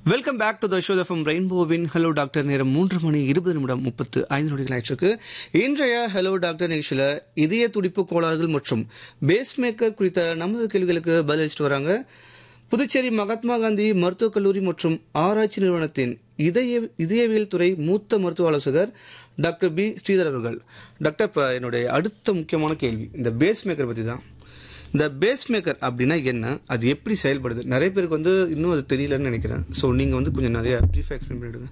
Welcome back to the show from ரெயின்போவின் hello doctor நேரம் மூன்று மணி இருபது நிமிடம் முப்பத்து ஐந்து நொடிகள் ஆயிடுச்சு இன்றைய ஹலோ டாக்டர் நிகழ்ச்சியில் இதய துடிப்பு கோளாறுகள் மற்றும் பேஸ் மேக்கர் குறித்த நமது கேள்விகளுக்கு பதிலளிச்சுட்டு வராங்க புதுச்சேரி மகாத்மா காந்தி மருத்துவக் கல்லூரி மற்றும் ஆராய்ச்சி நிறுவனத்தின் இதய இதயவியல் துறை மூத்த மருத்துவ ஆலோசகர் டாக்டர் பி ஸ்ரீதர் அவர்கள் டாக்டர் இப்போ என்னுடைய அடுத்த முக்கியமான கேள்வி இந்த பேஸ் மேக்கர் பற்றி தான் இந்த பேஸ் மேக்கர் அப்படின்னா என்ன அது எப்படி செயல்படுது நிறைய பேருக்கு வந்து இன்னும் அது தெரியலன்னு நினைக்கிறேன் ஸோ நீங்கள் வந்து கொஞ்சம் நிறைய ப்ரீஃபாக எக்ஸ்பிளைன் பண்ணிடுங்க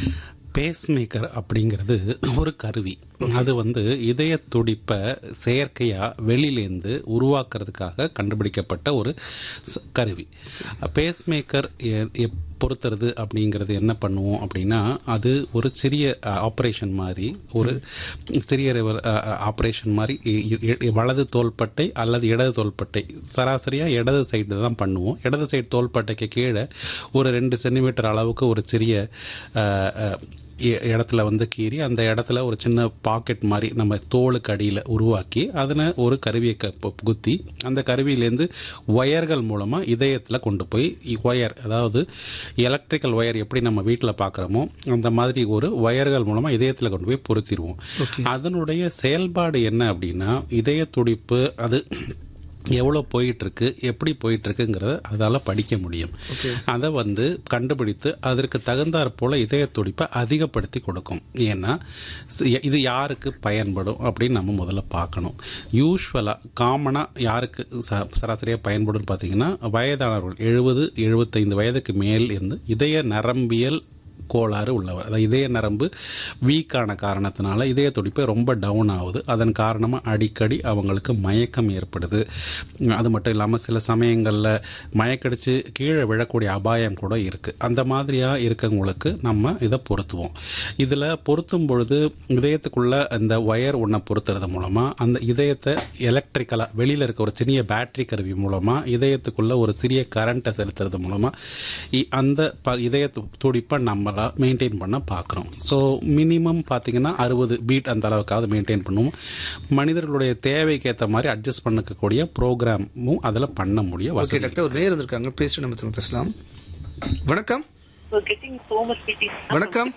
பேஸ் மேக்கர் அப்படிங்கிறது ஒரு கருவி அது வந்து இதய துடிப்பை செயற்கையாக வெளியிலேருந்து உருவாக்குறதுக்காக கண்டுபிடிக்கப்பட்ட ஒரு ச- கருவி பேஸ் மேக்கர் பொறுத்துறது அப்படிங்கிறது என்ன பண்ணுவோம் அப்படின்னா அது ஒரு சிறிய ஆப்ரேஷன் மாதிரி ஒரு சிறிய ஆப்ரேஷன் மாதிரி இ- இ- வலது தோள்பட்டை அல்லது இடது தோள்பட்டை சராசரியாக இடது சைடு தான் பண்ணுவோம் இடது சைடு தோள்பட்டைக்கு கீழே ஒரு ரெண்டு சென்டிமீட்டர் அளவுக்கு ஒரு சிறிய அஹ், அஹ், இ- இடத்துல வந்து கீறி அந்த இடத்துல ஒரு சின்ன பாக்கெட் மாதிரி நம்ம தோலுக்கு அடியில் உருவாக்கி அதில் ஒரு கருவியை க பு- குத்தி அந்த கருவியிலேருந்து ஒயர்கள் மூலமாக இதயத்தில் கொண்டு போய் ஒயர் அதாவது எலக்ட்ரிக்கல் ஒயர் எப்படி நம்ம வீட்டில் பார்க்குறோமோ அந்த மாதிரி ஒரு ஒயர்கள் மூலமாக இதயத்தில் கொண்டு போய் பொருத்திடுவோம் அதனுடைய செயல்பாடு என்ன அப்படின்னா இதய துடிப்பு அது எவ்வளோ போயிட்டுருக்கு எப்படி போயிட்டுருக்குங்கிறத அதால் படிக்க முடியும் அதை வந்து கண்டுபிடித்து அதற்கு தகுந்தாற் போல் இதய துடிப்பை அதிகப்படுத்தி கொடுக்கும் ஏன்னா சி- இது யாருக்கு பயன்படும் அப்படின்னு நம்ம முதல்ல பார்க்கணும் யூஸ்வலாக காமனாக யாருக்கு ச சராசரியாக பயன்படும் பார்த்தீங்கன்னா வயதானவர்கள் எழுபது எழுபத்தைந்து வயதுக்கு மேல் இருந்து இதய நரம்பியல் கோளாறு உள்ளவர் அதாவது இதய நரம்பு வீக்கான காரணத்தினால இதய துடிப்பு ரொம்ப டவுன் ஆகுது அதன் காரணமாக அடிக்கடி அவங்களுக்கு மயக்கம் ஏற்படுது அது மட்டும் இல்லாமல் சில சமயங்களில் மயக்கடிச்சு கீழே விழக்கூடிய அபாயம் கூட இருக்குது அந்த மாதிரியாக இருக்கவங்களுக்கு நம்ம இதை பொருத்துவோம் இதில் பொருத்தும் பொழுது இதயத்துக்குள்ள அந்த ஒயர் ஒன்றை பொருத்துறது மூலமாக அந்த இதயத்தை எலக்ட்ரிக்கலாக வெளியில் இருக்க ஒரு சிறிய பேட்டரி கருவி மூலமாக இதயத்துக்குள்ள ஒரு சிறிய கரண்ட்டை செலுத்துறது மூலமாக அந்த ப இதய து- துடிப்பை நம்மளா மெயின்டைன் பண்ண பார்க்குறோம் ஸோ மினிமம் பார்த்தீங்கன்னா அறுபது பீட் அந்த அளவுக்காவது மெயின்டைன் பண்ணுவோம் மனிதர்களுடைய தேவைக்கு ஏற்ற மாதிரி அட்ஜஸ்ட் பண்ணக்கூடிய ப்ரோக்ராமும் அதில் பண்ண முடிய ஓகே வசதி டாக்டர் ஒரு நேர் வந்திருக்காங்க பேசிட்டு நம்ம திரும்ப பேசலாம் வணக்கம் So getting so much meeting. வணக்கம்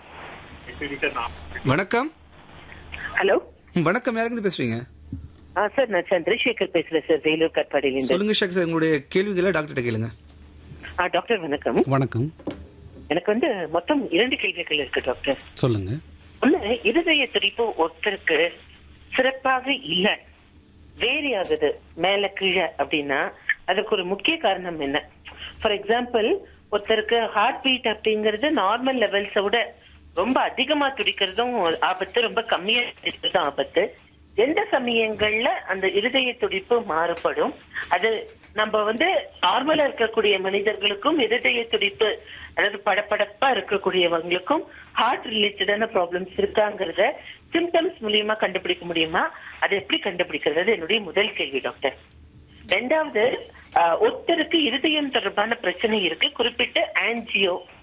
வணக்கம் ஹலோ ம், வணக்கம் யாருங்க பேசுறீங்க சார் நான் சந்திரசேகர் பேசுறேன் சார் வேலூர் கட்பாடியிலிருந்து சொல்லுங்க ஷாக் சார் உங்களுடைய கேள்விகளை டாக்டர்கிட்ட கேளுங்க ஆ, டாக்டர் வணக்கம் வணக்கம் எனக்கு வந்து மொத்தம் இரண்டு கேள்விகள் இருக்கு டாக்டர் சொல்லுங்கள் ஒண்ணு இருதய துடிப்பு ஒருத்தருக்கு சிறப்பாக இல்ல வேரி ஆகுது மேல கீழே அப்படின்னா அதுக்கு ஒரு முக்கிய காரணம் என்ன ஃபார் எக்ஸாம்பிள் ஒருத்தருக்கு ஹார்ட் பீட் அப்படிங்கிறது நார்மல் லெவல்ஸை விட ரொம்ப அதிகமா துடிக்கிறதும் ஆபத்து ரொம்ப கம்மியா துடிக்கிறதும் ஆபத்து எந்த சமயங்கள்ல அந்த இருதய துடிப்பு மாறுபடும் அது நம்ம வந்து நார்மலா இருக்கக்கூடிய மனிதர்களுக்கும் இருதய துடிப்பு அதாவது படபடப்பா இருக்கக்கூடியவங்களுக்கும் ஹார்ட் ரிலேட்டடான ப்ராப்ளம்ஸ் இருக்காங்கிறத சிம்டம்ஸ் மூலியமா கண்டுபிடிக்க முடியுமா அதை எப்படி கண்டுபிடிக்கிறது அது என்னுடைய முதல் கேள்வி டாக்டர் ரெண்டாவது ஆஹ், ஒருத்தருக்கு இருதயம் தொடர்பான பிரச்சனை இருக்கு குறிப்பிட்ட ஆன்ஜியோ